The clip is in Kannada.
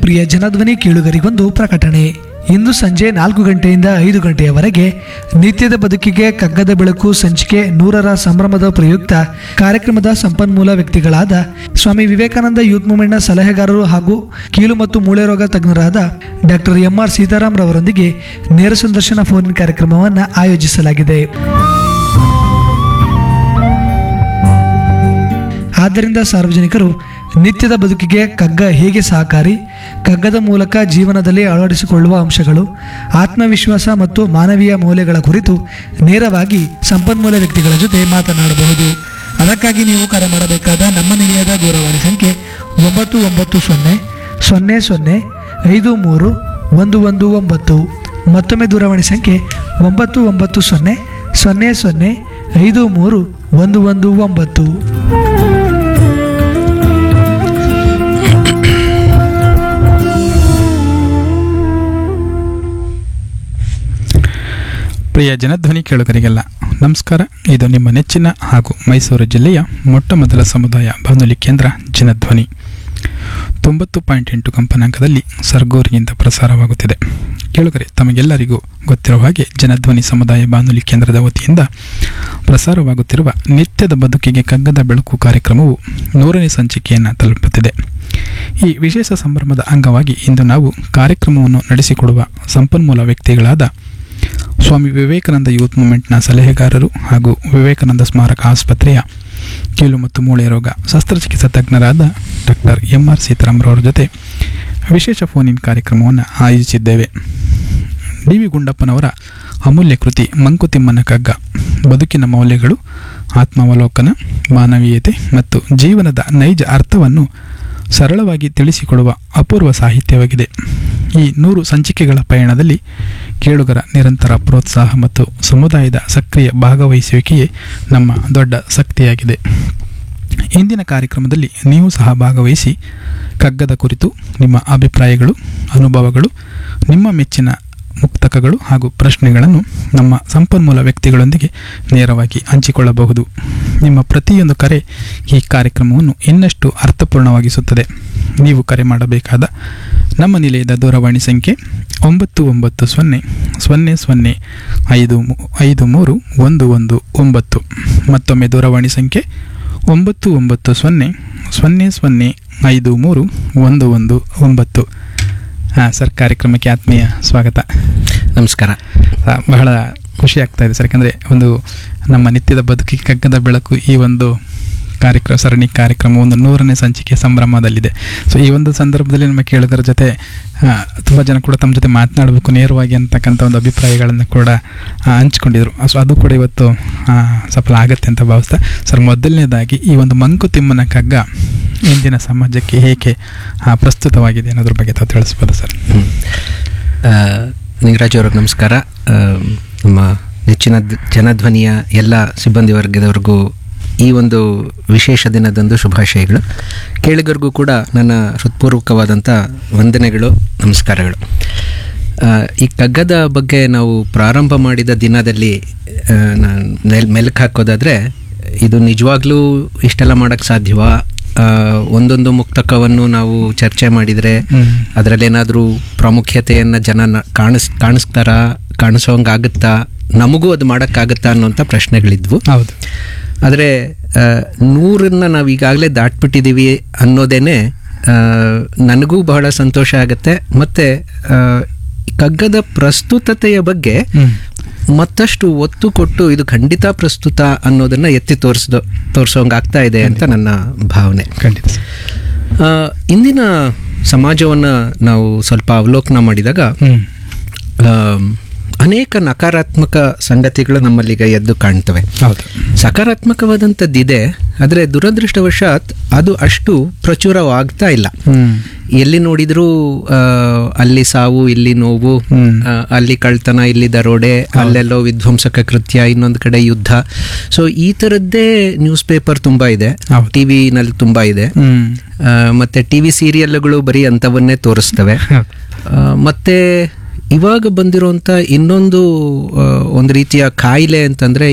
ಪ್ರಿಯ ಜನಧ್ವನಿ ಕೇಳುಗರಿಗೊಂದು ಪ್ರಕಟಣೆ ಇಂದು ಸಂಜೆ ನಾಲ್ಕು ಗಂಟೆಯಿಂದ ಐದು ಗಂಟೆಯವರೆಗೆ ನಿತ್ಯದ ಬದುಕಿಗೆ ಕಗ್ಗದ ಬೆಳಕು ಸಂಚಿಕೆ ನೂರರ ಸಂಭ್ರಮದ ಪ್ರಯುಕ್ತ ಕಾರ್ಯಕ್ರಮದ ಸಂಪನ್ಮೂಲ ವ್ಯಕ್ತಿಗಳಾದ ಸ್ವಾಮಿ ವಿವೇಕಾನಂದ ಯೂತ್ ಮೂವ್ಮೆಂಟ್ನ ಸಲಹೆಗಾರರು ಹಾಗೂ ಕೀಲು ಮತ್ತು ಮೂಳೆ ರೋಗ ತಜ್ಞರಾದ ಡಾಕ್ಟರ್ ಎಂ ಆರ್ ಸೀತಾರಾಮ್ ರವರೊಂದಿಗೆ ನೇರ ಸಂದರ್ಶನ ಫೋನ್ ಕಾರ್ಯಕ್ರಮವನ್ನು ಆಯೋಜಿಸಲಾಗಿದೆ ಆದ್ದರಿಂದ ಸಾರ್ವಜನಿಕರು ನಿತ್ಯದ ಬದುಕಿಗೆ ಕಗ್ಗ ಹೇಗೆ ಸಹಕಾರಿ ಕಗ್ಗದ ಮೂಲಕ ಜೀವನದಲ್ಲಿ ಅಳವಡಿಸಿಕೊಳ್ಳುವ ಅಂಶಗಳು ಆತ್ಮವಿಶ್ವಾಸ ಮತ್ತು ಮಾನವೀಯ ಮೌಲ್ಯಗಳ ಕುರಿತು ನೇರವಾಗಿ ಸಂಪನ್ಮೂಲ ವ್ಯಕ್ತಿಗಳ ಜೊತೆ ಮಾತನಾಡಬಹುದು ಅದಕ್ಕಾಗಿ ನೀವು ಕರೆ ಮಾಡಬೇಕಾದ ನಮ್ಮ ನಿಲಯದ ದೂರವಾಣಿ ಸಂಖ್ಯೆ ಒಂಬತ್ತು ಒಂಬತ್ತು ಸೊನ್ನೆ ಸೊನ್ನೆ ಸೊನ್ನೆ ಐದು ಮೂರು ಒಂದು ಒಂದು ಒಂಬತ್ತು ಮತ್ತೊಮ್ಮೆ ದೂರವಾಣಿ ಸಂಖ್ಯೆ ಒಂಬತ್ತು ಒಂಬತ್ತು ಸೊನ್ನೆ ಸೊನ್ನೆ ಸೊನ್ನೆ ಐದು ಮೂರು ಒಂದು ಒಂದು ಒಂಬತ್ತು ಪ್ರಿಯ ಜನಧ್ವನಿ ಕೇಳುಗರಿಗೆಲ್ಲ ನಮಸ್ಕಾರ ಇದು ನಿಮ್ಮ ನೆಚ್ಚಿನ ಹಾಗೂ ಮೈಸೂರು ಜಿಲ್ಲೆಯ ಮೊಟ್ಟ ಮೊದಲ ಸಮುದಾಯ ಬಾನುಲಿ ಕೇಂದ್ರ ಜನಧ್ವನಿ ತೊಂಬತ್ತು ಪಾಯಿಂಟ್ ಎಂಟು ಕಂಪನಾಂಕದಲ್ಲಿ ಸರ್ಗೂರಿನಿಂದ ಪ್ರಸಾರವಾಗುತ್ತಿದೆ ಕೇಳುಗರೆ ತಮಗೆಲ್ಲರಿಗೂ ಗೊತ್ತಿರುವ ಹಾಗೆ ಜನಧ್ವನಿ ಸಮುದಾಯ ಬಾನುಲಿ ಕೇಂದ್ರದ ವತಿಯಿಂದ ಪ್ರಸಾರವಾಗುತ್ತಿರುವ ನಿತ್ಯದ ಬದುಕಿಗೆ ಕಗ್ಗದ ಬೆಳಕು ಕಾರ್ಯಕ್ರಮವು ನೂರನೇ ಸಂಚಿಕೆಯನ್ನು ತಲುಪುತ್ತಿದೆ ಈ ವಿಶೇಷ ಸಂಭ್ರಮದ ಅಂಗವಾಗಿ ಇಂದು ನಾವು ಕಾರ್ಯಕ್ರಮವನ್ನು ನಡೆಸಿಕೊಡುವ ಸಂಪನ್ಮೂಲ ವ್ಯಕ್ತಿಗಳಾದ ಸ್ವಾಮಿ ವಿವೇಕಾನಂದ ಯೂತ್ ಮೂವ್ಮೆಂಟ್ನ ಸಲಹೆಗಾರರು ಹಾಗೂ ವಿವೇಕಾನಂದ ಸ್ಮಾರಕ ಆಸ್ಪತ್ರೆಯ ಕೀಲು ಮತ್ತು ಮೂಳೆ ರೋಗ ಶಸ್ತ್ರಚಿಕಿತ್ಸಾ ತಜ್ಞರಾದ ಡಾಕ್ಟರ್ ಎಂ ಆರ್ ಸೀತಾರಾಮ್ರವರ ಜೊತೆ ವಿಶೇಷ ಫೋನ್ ಇನ್ ಕಾರ್ಯಕ್ರಮವನ್ನು ಆಯೋಜಿಸಿದ್ದೇವೆ ಡಿ ವಿ ಗುಂಡಪ್ಪನವರ ಅಮೂಲ್ಯ ಕೃತಿ ಮಂಕುತಿಮ್ಮನ ಕಗ್ಗ ಬದುಕಿನ ಮೌಲ್ಯಗಳು ಆತ್ಮಾವಲೋಕನ ಮಾನವೀಯತೆ ಮತ್ತು ಜೀವನದ ನೈಜ ಅರ್ಥವನ್ನು ಸರಳವಾಗಿ ತಿಳಿಸಿಕೊಡುವ ಅಪೂರ್ವ ಸಾಹಿತ್ಯವಾಗಿದೆ ಈ ನೂರು ಸಂಚಿಕೆಗಳ ಪಯಣದಲ್ಲಿ ಕೇಳುಗರ ನಿರಂತರ ಪ್ರೋತ್ಸಾಹ ಮತ್ತು ಸಮುದಾಯದ ಸಕ್ರಿಯ ಭಾಗವಹಿಸುವಿಕೆಯೇ ನಮ್ಮ ದೊಡ್ಡ ಶಕ್ತಿಯಾಗಿದೆ ಇಂದಿನ ಕಾರ್ಯಕ್ರಮದಲ್ಲಿ ನೀವು ಸಹ ಭಾಗವಹಿಸಿ ಕಗ್ಗದ ಕುರಿತು ನಿಮ್ಮ ಅಭಿಪ್ರಾಯಗಳು ಅನುಭವಗಳು ನಿಮ್ಮ ಮೆಚ್ಚಿನ ಮುಕ್ತಕಗಳು ಹಾಗೂ ಪ್ರಶ್ನೆಗಳನ್ನು ನಮ್ಮ ಸಂಪನ್ಮೂಲ ವ್ಯಕ್ತಿಗಳೊಂದಿಗೆ ನೇರವಾಗಿ ಹಂಚಿಕೊಳ್ಳಬಹುದು ನಿಮ್ಮ ಪ್ರತಿಯೊಂದು ಕರೆ ಈ ಕಾರ್ಯಕ್ರಮವನ್ನು ಇನ್ನಷ್ಟು ಅರ್ಥಪೂರ್ಣವಾಗಿಸುತ್ತದೆ ನೀವು ಕರೆ ಮಾಡಬೇಕಾದ ನಮ್ಮ ನಿಲಯದ ದೂರವಾಣಿ ಸಂಖ್ಯೆ ಒಂಬತ್ತು ಒಂಬತ್ತು ಸೊನ್ನೆ ಸೊನ್ನೆ ಸೊನ್ನೆ ಐದು ಮೂ- ಐದು ಮೂರು ಒಂದು ಒಂದು ಒಂಬತ್ತು ಮತ್ತೊಮ್ಮೆ ದೂರವಾಣಿ ಸಂಖ್ಯೆ ಒಂಬತ್ತು ಒಂಬತ್ತು ಸೊನ್ನೆ ಸೊನ್ನೆ ಸೊನ್ನೆ ಐದು ಮೂರು ಒಂದು ಒಂದು ಒಂಬತ್ತು ಹಾಂ ಸರ್ ಕಾರ್ಯಕ್ರಮಕ್ಕೆ ಆತ್ಮೀಯ ಸ್ವಾಗತ ನಮಸ್ಕಾರ ಆ, ಬಹಳ ಖುಷಿ ಆಗ್ತಾ ಇದೆ ಸರ್ ಯಾಕಂದರೆ ಒಂದು ನಮ್ಮ ನಿತ್ಯದ ಬದುಕಿಗೆ ಕಗ್ಗದ ಬೆಳಕು ಈ ಒಂದು ಕಾರ್ಯಕ್ರಮ ಸರಣಿ ಕಾರ್ಯಕ್ರಮ ಒಂದು ನೂರನೇ ಸಂಚಿಕೆ ಸಂಭ್ರಮದಲ್ಲಿದೆ ಸೊ ಈ ಒಂದು ಸಂದರ್ಭದಲ್ಲಿ ನಮ್ಮ ಕೇಳುಗರ ಜೊತೆ ತುಂಬ ಜನ ಕೂಡ ತಮ್ಮ ಜೊತೆ ಮಾತನಾಡಬೇಕು ನೇರವಾಗಿ ಅಂತಕ್ಕಂಥ ಒಂದು ಅಭಿಪ್ರಾಯಗಳನ್ನು ಕೂಡ ಆ, ಹಂಚ್ಕೊಂಡಿದ್ರು ಸೊ ಅದು ಕೂಡ ಇವತ್ತು ಆ, ಸಫಲ ಆಗುತ್ತೆ ಅಂತ ಭಾವಿಸ್ತಾ ಸರ್ ಮೊದಲನೇದಾಗಿ ಈ ಒಂದು ಮಂಕುತಿಮ್ಮನ ಕಗ್ಗ ಇಂದಿನ ಸಮಾಜಕ್ಕೆ ಹೇಗೆ ಆ, ಪ್ರಸ್ತುತವಾಗಿದೆ ಅನ್ನೋದ್ರ ಬಗ್ಗೆ ತಾವು ತಿಳಿಸ್ಬೋದು ಸರ್ ಹ್ಮ್. ಆ, ನಿಂಗರಾಜ್ ಅವ್ರಿಗೆ ನಮಸ್ಕಾರ ಆ, ನಮ್ಮ ನೆಚ್ಚಿನ ದ್- ಜನಧ್ವನಿಯ ಎಲ್ಲ ಸಿಬ್ಬಂದಿ ವರ್ಗದವ್ರಿಗೂ ಈ ಒಂದು ವಿಶೇಷ ದಿನದಂದು ಶುಭಾಶಯಗಳು ಕೇಳಿಗರಿಗೂ ಕೂಡ ನನ್ನ ಹೃತ್ಪೂರ್ವಕವಾದಂಥ ವಂದನೆಗಳು ನಮಸ್ಕಾರಗಳು ಆ, ಈ ಕಗ್ಗದ ಬಗ್ಗೆ ನಾವು ಪ್ರಾರಂಭ ಮಾಡಿದ ದಿನದಲ್ಲಿ ಆ, ನಾನ್ ನೆಲ್- ಮೆಲುಕು ಹಾಕೋದಾದರೆ ಇದು ನಿಜವಾಗ್ಲೂ ಇಷ್ಟೆಲ್ಲ ಮಾಡೋಕ್ಕೆ ಸಾಧ್ಯವಾ ಆ, ಒಂದೊಂದು ಮುಕ್ತಕವನ್ನು ನಾವು ಚರ್ಚೆ ಮಾಡಿದರೆ ಹ್ಮ್. ಅದರಲ್ಲೇನಾದರೂ ಪ್ರಾಮುಖ್ಯತೆಯನ್ನು ಜನ ನ- ಕಾಣಿಸ್ ಕಾಣಿಸ್ತಾರಾ ಕಾಣಿಸೋಂಗಾಗುತ್ತಾ ನಮಗೂ ಅದು ಮಾಡೋಕ್ಕಾಗುತ್ತಾ ಅನ್ನೋಂಥ ಪ್ರಶ್ನೆಗಳಿದ್ವು ಹೌದು ಆದರೆ ನೂರನ್ನು ನಾವು ಈಗಾಗಲೇ ದಾಟ್ಬಿಟ್ಟಿದ್ದೀವಿ ಅನ್ನೋದೇನೆ ಆ, ನನಗೂ ಬಹಳ ಸಂತೋಷ ಆಗುತ್ತೆ ಮತ್ತು ಕಗ್ಗದ ಪ್ರಸ್ತುತತೆಯ ಬಗ್ಗೆ ಹ್ಮ್. ಮತ್ತಷ್ಟು ಒತ್ತು ಕೊಟ್ಟು ಇದು ಖಂಡಿತ ಪ್ರಸ್ತುತ ಅನ್ನೋದನ್ನ ಎತ್ತಿ ತೋರಿಸ್ದು ತೋರಿಸೋಂಗಾಗ್ತಾ ಇದೆ ಅಂತ ನನ್ನ ಭಾವನೆ ಖಂಡಿತ ಸರ್. ಆ, ಇಂದಿನ ಸಮಾಜವನ್ನು ನಾವು ಸ್ವಲ್ಪ ಅವಲೋಕನ ಮಾಡಿದಾಗ ಹ್ಮ್ ಆ, ಅನೇಕ ನಕಾರಾತ್ಮಕ ಸಂಗತಿಗಳು ನಮ್ಮಲ್ಲೀಗ ಎದ್ದು ಕಾಣ್ತವೆ ಹೌದು ಸಕಾರಾತ್ಮಕವಾದಂಥದ್ದಿದೆ ಆದರೆ ದುರದೃಷ್ಟವಶಾತ್ ಅದು ಅಷ್ಟು ಪ್ರಚುರವಾಗ್ತಾ ಇಲ್ಲ ಹ್ಮ್ ಎಲ್ಲಿ ನೋಡಿದ್ರೂ ಆ, ಅಲ್ಲಿ ಸಾವು ಇಲ್ಲಿ ನೋವು ಹ್ಮ್. ಆ, ಅಲ್ಲಿ ಕಳ್ತನ ಇಲ್ಲಿ ದರೋಡೆ ಅಲ್ಲೆಲ್ಲೋ ವಿಧ್ವಂಸಕ ಕೃತ್ಯ ಇನ್ನೊಂದು ಕಡೆ ಯುದ್ಧ ಸೊ ಈ ಥರದ್ದೇ ನ್ಯೂಸ್ ಪೇಪರ್ ತುಂಬ ಇದೆ ಹೌದು. ಟಿ ವಿನಲ್ಲಿ ತುಂಬ ಇದೆ ಹ್ಮ್ ಆ, ಮತ್ತೆ ಟಿ ವಿ ಸೀರಿಯಲ್ಗಳು ಬರೀ ಅಂಥವನ್ನೇ ತೋರಿಸ್ತವೆ ಹೌದು. ಆ, ಮತ್ತೆ ಇವಾಗ ಬಂದಿರುವಂಥ ಇನ್ನೊಂದು ಆ, ಒಂದು ರೀತಿಯ ಕಾಯಿಲೆ ಅಂತಂದ್ರೆ